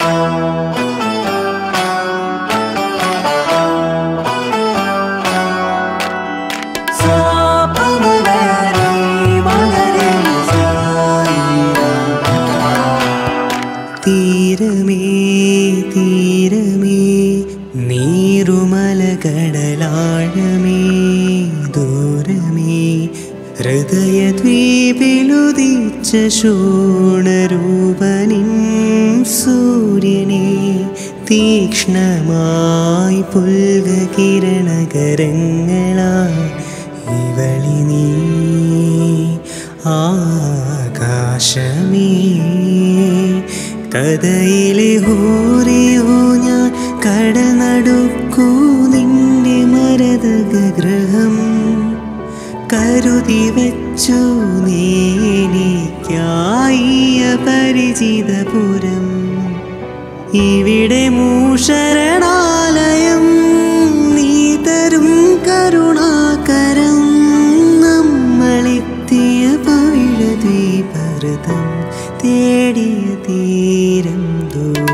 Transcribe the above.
തീരമേ തീരമേ നീരുമല കടലാഴമേ ദൂരമേ ഹൃദയദ്വീപിലുദിച്ച ശോണരൂപനിൻ സൂര്യനെ തീക്ഷ്ണമായി പുൽകിരണകരങ്ങളാ ഇവളി നീ ആകാശമേ കഥയിലെ ഹോറിയോ ഞാൻ കടൽ നടുക്കൂ നിന്റെ മരതഗ്രഹം കരുതി വെച്ചു നീനിക്കായ പരിചിതപുരം ഇവിടെ മൂഷരണാലയം നീ തരും കരുണാകരം നമ്മളെത്തിയ പവിഴ ദ്വീപരതം തേടിയ തീരം ദൂരം